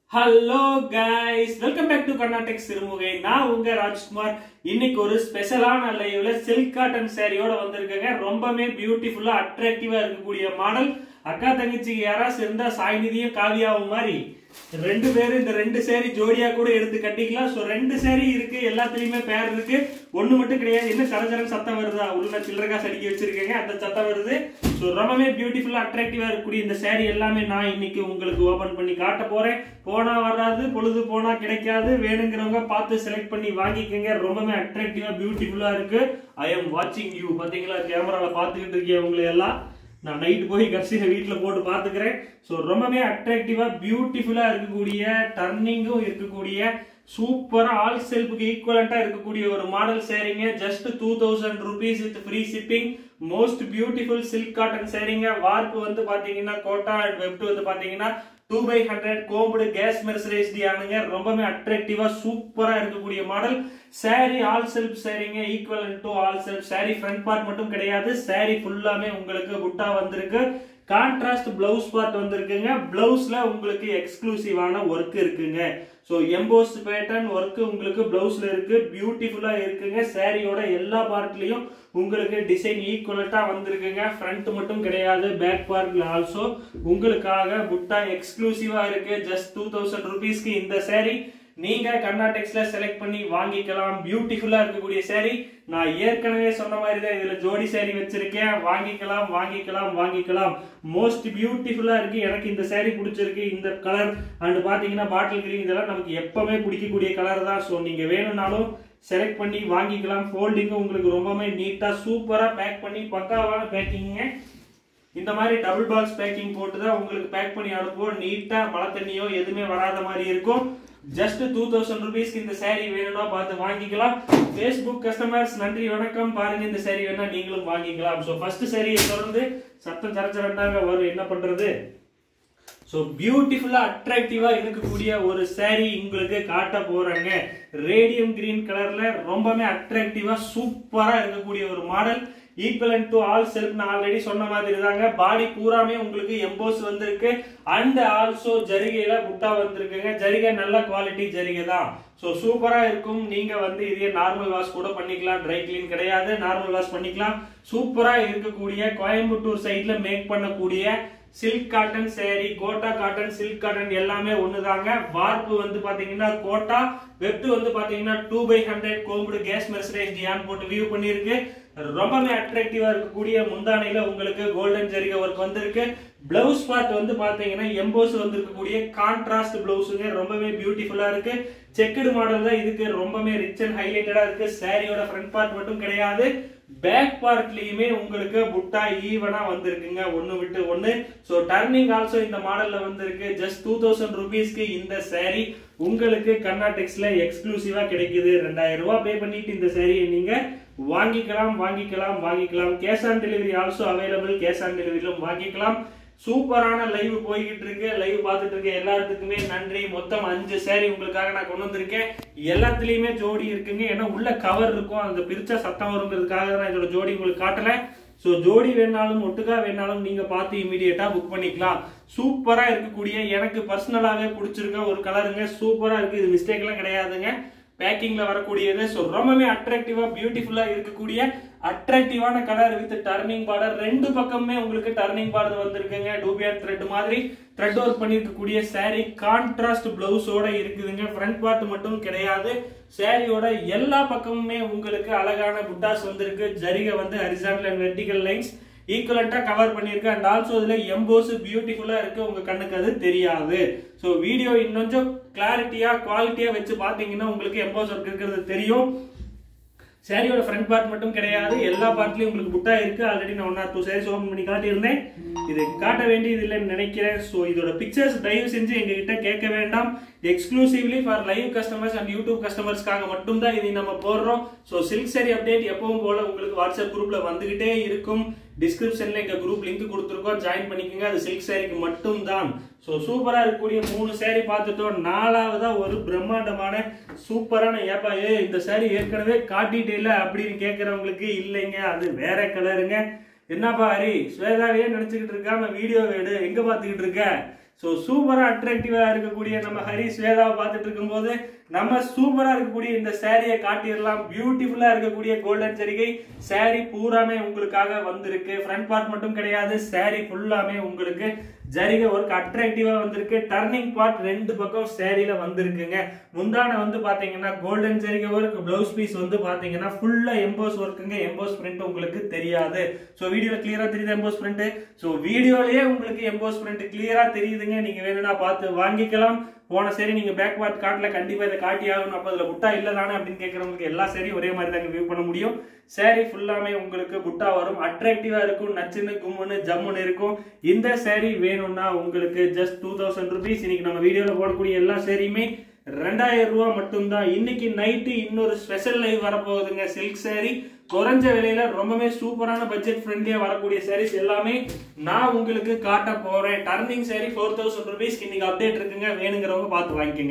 hello guys welcome back to Karnatak Sirumugai நான் உங்க ராஜ்குமார் இன்னைக்கு ஒரு ஸ்பெஷலான லைவ்ல சில்க் காட்டன் சாரியோட வந்திருக்கேங்க ரொம்பவே பியூட்டிஃபுல்லா அட்ராக்டிவா இருக்கக்கூடிய மாடல் அக்கா தங்கச்சிக்கு யாராவது இருந்தா சாய்நிதியும் காவியாவும் மாதிரி ரெண்டு பேரும் இந்த ரெண்டு சேரி ஜோடியா கூட எடுத்து கட்டிக்கலாம் சோ ரெண்டு சேரி இருக்கு எல்லாத்துலயுமே பேர் இருக்கு ஒண்ணு மட்டும் கிடையாது என்ன சரசரன் சத்தம் வருதா உள்ள சில்லறகா சடிக்கி வச்சிருக்கேங்க அந்த சத்தம் வருது சோ ரொம்பவே பியூட்டிஃபுல்லா அட்ராக்டிவா இருக்கக்கூடிய இந்த சேரி எல்லாமே நான் இன்னைக்கு உங்களுக்கு ஓபன் பண்ணி காட்ட போறேன் போனா வராது பொழுது போனா கிடைக்காது வேணுங்கிறவங்க பார்த்து செலக்ட் பண்ணி வாங்கிக்கோங்க ரொம்பவே அட்ராக்டிவா பியூட்டிஃபுல்லா இருக்கு ஐ எம் வாட்சிங் யூ பாத்தீங்களா கேமரால பாத்துக்கிட்டு இருக்கீங்க உங்களை எல்லாம் நான் நைட் போய் கடைசியில் வீட்டில் போட்டு பார்த்துக்கிறேன் ஸோ ரொம்பவே அட்ராக்டிவாக பியூட்டிஃபுல்லாக இருக்கக்கூடிய டர்னிங்கும் இருக்கக்கூடிய சூப்பராக ஆல் செல்ஃபுக்கு ஈக்குவலண்ட்டாக இருக்கக்கூடிய ஒரு மாடல் சேரீங்க just two thousand rupees with free shipping most beautiful silk cotton சேரீங்க வார்ப்பு வந்து பார்த்தீங்கன்னா கோட்டா அண்ட் வெப்ட் வந்து பார்த்தீங்கன்னா two by hundred combed gas mercerised ஆனுங்க ரொம்பவே அட்ராக்டிவா சூப்பரா இருக்கக்கூடிய மாடல் சாரி ஆல் செல்ஃப் சாரிங்க equal to all self saree front part மட்டும் கிடையாது சாரி ஃபுல்லாமே உங்களுக்கு புட்டா வந்திருக்கு கான்ட்ராஸ்ட் பிளவுஸ் பார்ட் வந்திருக்குங்க பிளவுஸ்ல உங்களுக்கு எக்ஸ்க்ளூசிவான ஒர்க் இருக்குங்க ஸோ எம்போஸ் பேட்டர்ன் ஒர்க் உங்களுக்கு பிளவுஸ்ல இருக்கு பியூட்டிஃபுல்லா இருக்குங்க சாரியோட எல்லா பார்ட்லயும் உங்களுக்கு டிசைன் ஈக்குவலட்டா வந்திருக்குங்க ஃப்ரண்ட் மட்டும் கிடையாது பேக் பார்ட்ல ஆல்சோ உங்களுக்காக புட்டா எக்ஸ்க்ளூசிவா இருக்கு ஜஸ்ட் டூ தௌசண்ட் ருபீஸ்க்கு இந்த சாரி நீங்க கர்நாடெக்ஸ்ல செலக்ட் பண்ணி வாங்கிக்கலாம் பியூட்டிஃபுல்லா இருக்கக்கூடிய சாரி நான் ஏற்கனவே சொன்ன மாதிரி தான் இதுல ஜோடி சாரி வச்சிருக்கேன் வாங்கிக்கலாம் வாங்கிக்கலாம் வாங்கிக்கலாம் மோஸ்ட் பியூட்டிஃபுல்லா இருக்கு எனக்கு இந்த சாரி பிடிச்சிருக்கு இந்த கலர் அண்ட் பாத்தீங்கன்னா பாட்டில் கிரீன் இதெல்லாம் நமக்கு எப்பவுமே பிடிக்கக்கூடிய கலர் தான் ஸோ நீங்க வேணும்னாலும் செலக்ட் பண்ணி வாங்கிக்கலாம் ஃபோல்டிங்கும் உங்களுக்கு ரொம்பவே நீட்டா சூப்பரா பேக் பண்ணி பக்காவான பேக்கிங்க இந்த மாதிரி டபுள் பாக்ஸ் பேக்கிங் போட்டு தான் உங்களுக்கு பேக் பண்ணி அனுப்புவோம் நீட்டா மழை தண்ணியோ எதுவுமே வராத மாதிரி இருக்கும் ஜஸ்ட் டூ தௌசண்ட் ருபீஸ்க்கு இந்த சாரி வேணும்னா பார்த்து வாங்கிக்கலாம் ஃபேஸ்புக் கஸ்டமர்ஸ் நன்றி வணக்கம் பாருங்க இந்த சாரி வேணா நீங்களும் வாங்கிக்கலாம் ஸோ ஃபர்ஸ்ட் சாரியை தொடர்ந்து சத்தம் சரச்சரண்டாங்க வரும் என்ன பண்றது ஸோ பியூட்டிஃபுல்லா அட்ராக்டிவா இருக்கக்கூடிய ஒரு saree உங்களுக்கு காட்ட போறாங்க ரேடியம் கிரீன் கலர்ல ரொம்பவே அட்ராக்டிவா சூப்பரா இருக்கக்கூடிய ஒரு model equivalent to all self நான் ஆல்ரெடி சொன்ன மாதிரி தாங்க பாடி பூராமே உங்களுக்கு எம்போஸ் வந்திருக்கு அண்ட் ஆல்சோ ஜரிகையில புட்டா வந்திருக்குங்க ஜரிகை நல்ல குவாலிட்டி ஜரிகை தான் ஸோ சூப்பரா இருக்கும் நீங்க வந்து இதே நார்மல் வாஷ் கூட பண்ணிக்கலாம் ட்ரை கிளீன் கிடையாது நார்மல் வாஷ் பண்ணிக்கலாம் சூப்பரா இருக்கக்கூடிய கோயம்புத்தூர் சைட்ல மேக் பண்ணக்கூடிய silk cotton saree Kota cotton silk cotton எல்லாமே ஒண்ணுதாங்க வார்ப்பு வந்து பாத்தீங்கன்னா கோட்டா வெப்ட் வந்து பாத்தீங்கன்னா two by hundred combed gas mercerise dyeing போட்டு வியூ பண்ணிருக்கு ரொம்பவே அட்ராக்டிவா இருக்கக்கூடிய முந்தானையில உங்களுக்கு கோல்டன் ஜரிகை ஒர்க் வந்திருக்கு பிளவுஸ் பார்ட் வந்து பாத்தீங்கன்னா எம்போஸ் வந்திருக்கக்கூடிய கான்ட்ராஸ்ட் பிளவுஸுங்க ரொம்பவே பியூட்டிஃபுல்லா இருக்கு செக்குடு மாடல் தான் இதுக்கு ரொம்பவே ரிச் அண்ட் ஹைலைட்டடா இருக்கு சாரியோட ஃப்ரண்ட் பார்ட் மட்டும் கிடையாது பேக் பார்ட்லயுமே உங்களுக்கு புட்டா ஈவனா வந்திருக்குங்க ஒன்னு விட்டு ஒன்னு சோ டர்னிங் ஆல்சோ இந்த மாடல்ல வந்திருக்கு ஜஸ்ட் டூ தௌசண்ட் ருபீஸ்க்கு இந்த saree உங்களுக்கு கர்நாடெக்ஸ்ல எக்ஸ்க்ளூசிவா கிடைக்குது ரெண்டாயிரம் ரூபாய் பே பண்ணிட்டு இந்த சாரியை நீங்க வாங்கிக்கலாம் வாங்கிக்கலாம் வாங்கிக்கலாம் cash on delivery also available cash on டெலிவரியிலும் வாங்கிக்கலாம் சூப்பரான லைவ் போய்கிட்டு இருக்கு லைவ் பார்த்துட்டு இருக்க எல்லாத்துக்குமே நன்றி மொத்தம் அஞ்சு சேரீ உங்களுக்காக நான் கொண்டு வந்திருக்கேன் எல்லாத்துலயுமே ஜோடி இருக்குங்க ஏன்னா உள்ள கவர் இருக்கும் அந்த பிரிச்சா சத்தம் வருங்கிறதுக்காக நான் இதோட ஜோடி உங்களுக்கு காட்டல ஸோ ஜோடி வேணாலும் ஒட்டுக்கா வேணாலும் நீங்க பார்த்து இமீடியட்டா புக் பண்ணிக்கலாம் சூப்பரா இருக்கக்கூடிய எனக்கு பர்சனலாவே பிடிச்சிருக்க ஒரு கலருங்க சூப்பரா இருக்கு இது மிஸ்டேக் எல்லாம் கிடையாதுங்க பேக்கிங்ல வரக்கூடியது ஸோ ரொம்பவே அட்ராக்டிவா பியூட்டிஃபுல்லா இருக்கக்கூடிய அட்ராக்டிவான கலர் வித் டர்னிங் பார்டர் ரெண்டு பக்கமுமே உங்களுக்கு டர்னிங் பார்டர் வந்திருக்குங்க டூபியான் த்ரெட் மாதிரி த்ரெட் ஒர்க் பண்ணிருக்கக்கூடிய saree கான்ட்ராஸ்ட் பிளவுஸோட இருக்குதுங்க ஃப்ரண்ட் பார்ட் மட்டும் கிடையாது சாரியோட எல்லா பக்கமுமே உங்களுக்கு அழகான புட்டாஸ் வந்திருக்கு ஜரிகை வந்து ஹரிசாண்டல் அண்ட் வெர்டிகல் லைன்ஸ் ஈக்குவலண்டா கவர் பண்ணிருக்கு அண்ட் ஆல்சோ இதுல எம்போஸ் பியூட்டிஃபுல்லா இருக்கு உங்க கண்ணுக்கு அது தெரியாது ஸோ வீடியோ இன்னும் கிளாரிட்டியா குவாலிட்டியா வச்சு பாத்தீங்கன்னா உங்களுக்கு எம்போஸ் ஒர்க் இருக்கிறது தெரியும் சாரியோட ஃப்ரண்ட் பார்ட் மட்டும் கிடையாது எல்லா பார்ட்லயும் உங்களுக்கு புட்டா இருக்கு ஆல்ரெடி நான் one or two sarees open பண்ணி காட்டியிருந்தேன் இது காட்ட வேண்டியது இல்லைன்னு நினைக்கிறேன் ஸோ இதோட பிக்சர்ஸ் தயவு செஞ்சு எங்ககிட்ட கேட்க வேண்டாம் exclusively for live customers and YouTube கஸ்டமர்ஸ்க்காக மட்டும் தான் இதை நம்ம போடுறோம் ஸோ சில்க் சாரி அப்டேட் எப்பவும் போல உங்களுக்கு வாட்ஸ்அப் குரூப்ல வந்துகிட்டே இருக்கும் டிஸ்கிரிப்ஷன்ல எங்க குரூப் லிங்க் கொடுத்துருக்கோம் ஜாயின் பண்ணிக்கோங்க அது சில்க் சாரிக்கு மட்டும் தான் ஸோ சூப்பரா இருக்கக்கூடிய மூணு சாரி பார்த்துட்டோம் நாலாவதா ஒரு பிரம்மாண்டமான சூப்பரான ஏப்பா ஏ இந்த சாரி ஏற்கனவே காட்டிட்டே அப்படின்னு கேட்கறவங்களுக்கு இல்லைங்க அது வேற கலருங்க என்னப்பா ஹரி ஸ்வேதாவே நினைச்சுக்கிட்டு இருக்காம வீடியோ எடு எங்க பாத்துக்கிட்டு இருக்க ஸோ சூப்பரா அட்ராக்டிவா இருக்கக்கூடிய நம்ம ஹரி ஸ்வேதாவை பார்த்துட்டு இருக்கும்போது நம்ம சூப்பரா இருக்கக்கூடிய இந்த சாரியை காட்டிடலாம் பியூட்டிஃபுல்லா இருக்கக்கூடிய கோல்டன் ஜரிகை சாரி பூராமே உங்களுக்காக வந்திருக்கு ஃப்ரண்ட் பார்ட் மட்டும் கிடையாது சாரி ஃபுல்லாமே உங்களுக்கு ஜரிகை ஒர்க் அட்ராக்டிவா வந்திருக்கு டர்னிங் பார்ட் ரெண்டு பக்கம் சேரீல வந்திருக்குங்க முந்தான வந்து பாத்தீங்கன்னா கோல்டன் ஜரிகை ஒர்க் பிளவுஸ் பீஸ் வந்து பாத்தீங்கன்னா ஃபுல்லா எம்போஸ் ஒர்க்குங்க எம்போஸ் பிரிண்ட் உங்களுக்கு தெரியாது ஸோ வீடியோல கிளியரா தெரியுது எம்போஸ் பிரிண்ட் ஸோ வீடியோலயே உங்களுக்கு எம்போஸ் பிரிண்ட் கிளியரா தெரியுதுங்க நீங்க வேணும்னா பார்த்து வாங்கிக்கலாம் போன சரி நீங்க பேக் பார்ட் காட்டல கண்டிப்பா இதை காட்டி ஆகணும் அப்ப அதுல புட்டா இல்ல தானே அப்படின்னு கேட்கறவங்களுக்கு எல்லா சரியும் ஒரே மாதிரி தாங்க வியூ பண்ண முடியும் சாரி ஃபுல்லாமே உங்களுக்கு புட்டா வரும் அட்ராக்டிவா இருக்கும் நச்சுன்னு கும்முன்னு ஜம்முன்னு இருக்கும் இந்த சாரி வேணும்னா உங்களுக்கு ஜஸ்ட் டூ தௌசண்ட் ருபீஸ் இன்னைக்கு நம்ம வீடியோல போடக்கூடிய எல்லா சாரியுமே ரெண்டாயிரம் ரூபாய் மட்டும்தான் இன்னைக்கு நைட்டு இன்னொரு ஸ்பெஷல் லைவ் வரப்போகுதுங்க சில்க் சாரி குறைஞ்ச விலையில ரொம்பவே சூப்பரான பட்ஜெட் ஃப்ரெண்ட்லியா வரக்கூடிய சாரீஸ் எல்லாமே நான் உங்களுக்கு காட்ட போறேன் டர்னிங் சாரி ஃபோர் தௌசண்ட் ருபீஸ்க்கு இன்னைக்கு அப்டேட் இருக்குங்க வேணுங்கிறவங்க பார்த்து வாங்கிக்கோங்க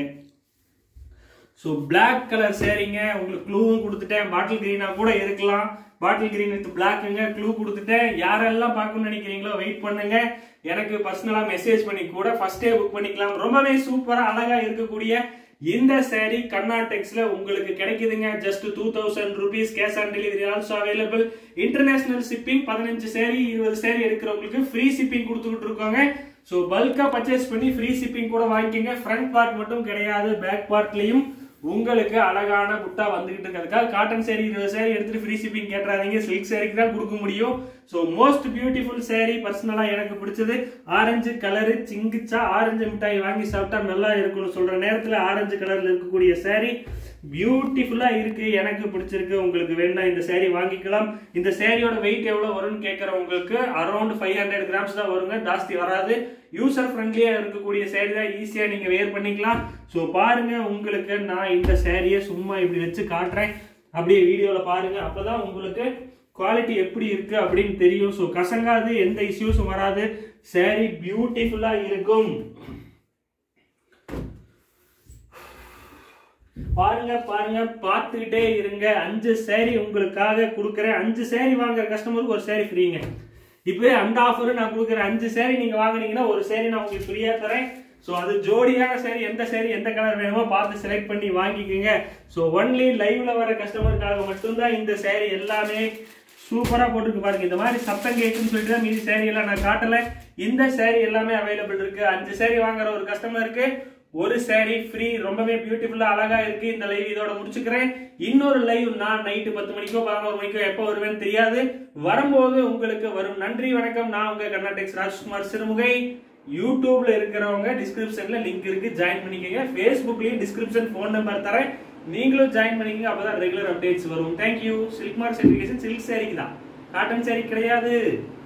ஸோ பிளாக் கலர் சேரீங்க உங்களுக்கு க்ளூவும் கொடுத்துட்டேன் பாட்டில் கிரீனா கூட இருக்கலாம் பாட்டில் கிரீன் வித் பிளாக்குங்க க்ளூ கொடுத்துட்டேன் யாரெல்லாம் பார்க்கணும்னு நினைக்கிறீங்களோ வெயிட் பண்ணுங்க எனக்கு பர்சனலா மெசேஜ் பண்ணி கூட ஃபர்ஸ்டே புக் பண்ணிக்கலாம் ரொம்பவே சூப்பரா அழகா இருக்கக்கூடிய இந்த சாரி கர்நாடெக்ஸ்ல உங்களுக்கு கிடைக்குதுங்க just two thousand rupees cash on delivery also available international shipping பதினஞ்சு சேரி இருபது சேரி எடுக்கிறவங்களுக்கு ஃப்ரீ ஷிப்பிங் கொடுத்துக்கிட்டு இருக்காங்க ஸோ பல்கா பர்ச்சேஸ் பண்ணி ஃப்ரீ ஷிப்பிங் கூட வாங்கிக்கோங்க ஃப்ரண்ட் பார்ட் மட்டும் கிடையாது பேக் பார்ட்லயும் உங்களுக்கு அழகான புட்டா வந்துகிட்டு இருக்கிறதுக்காக காட்டன் சேரீ இருபது சேரீ எடுத்துட்டு ஃப்ரீ ஷிப்பிங் கேட்டுறாதீங்க சில்க் சேரீக்கு தான் கொடுக்க முடியும் ஸோ மோஸ்ட் பியூட்டிஃபுல் சேரீ பர்சனலா எனக்கு பிடிச்சது ஆரஞ்சு கலரு சிங்கிச்சா ஆரஞ்சு மிட்டாய் வாங்கி சாப்பிட்டா நல்லா இருக்கும்னு சொல்ற நேரத்துல ஆரஞ்சு கலர்ல இருக்கக்கூடிய சேரீ பியூட்டிஃபுல்லா இருக்கு எனக்கு பிடிச்சிருக்கு உங்களுக்கு வேணா இந்த சேரீ வாங்கிக்கலாம் இந்த சேரீயோட வெயிட் எவ்வளவு வரும்னு கேட்கறவங்களுக்கு அரௌண்ட் ஃபைவ் ஹண்ட்ரட் கிராம்ஸ் தான் வருங்க ஜாஸ்தி வராது யூசர் ஃப்ரெண்ட்லியா இருக்கக்கூடிய சேரீ தான் ஈஸியா நீங்க வேர் பண்ணிக்கலாம் ஸோ பாருங்க உங்களுக்கு நான் இந்த சேரீயை சும்மா இப்படி வச்சு காட்டுறேன் அப்படியே வீடியோல பாருங்க அப்பதான் உங்களுக்கு குவாலிட்டி எப்படி இருக்கு அப்படின்னு தெரியும் ஸோ கசங்காது எந்த இஷ்யூஸும் வராது சேரீ பியூட்டிஃபுல்லா இருக்கும் பாருங்க பாருங்க பார்த்துக்கிட்டே இருங்க அஞ்சு சேரீ உங்களுக்காக கொடுக்குறேன் அஞ்சு சேரீ வாங்குற கஸ்டமருக்கு ஒரு சேரீ ஃப்ரீங்க இப்போ அந்த ஆஃபர் நான் கொடுக்குறேன் அஞ்சு சேரீ நீங்க வாங்குனீங்கன்னா ஒரு சேரீ நான் உங்களுக்கு ஃப்ரீயா தரேன் ஸோ அது ஜோடியான சேரீ எந்த சேரீ எந்த கலர் வேணுமோ பார்த்து செலக்ட் பண்ணி வாங்கிக்கோங்க ஸோ ஒன்லி லைவ்ல வர கஸ்டமருக்காக மட்டும்தான் இந்த சேரீ எல்லாமே சூப்பரா போட்டுருக்கு பாருங்க இந்த மாதிரி சத்தம் கேட்குன்னு சொல்லிட்டு தான் மீதி சேரீ எல்லாம் நான் காட்டல இந்த சேரீ எல்லாமே அவைலபிள் இருக்கு அஞ்சு சேரீ வாங்குற ஒரு கஸ்டமருக்கு ஒரு சேரீ ஃப்ரீ ரொம்பவே பியூட்டிஃபுல்லா அழகா இருக்கு இந்த லைவ் இதோட முடிச்சுக்கிறேன் இன்னொரு லைவ் நான் நைட்டு பத்து மணிக்கோ பதினோரு மணிக்கோ எப்போ வருவேன்னு தெரியாது வரும்போது உங்களுக்கு வரும் நன்றி வணக்கம் நான் உங்க கர்நாடெக்ஸ் ராஜ்குமார் சிறுமுகை யூடியூப்ல இருக்கிறவங்க டிஸ்கிரிப்ஷன்ல லிங்க் இருக்கு ஜாயின் பண்ணிக்கோங்க ஃபேஸ்புக்லயும் டிஸ்கிரிப்ஷன் ஃபோன் நம்பர் தரேன் நீங்களும் ஜாயின் பண்ணிக்கங்க அப்பதான் ரெகுலர் அப்டேட்ஸ் வரும் thank you silk mark certification silk சாரிக்கு தான் காட்டன் சாரி கிடையாது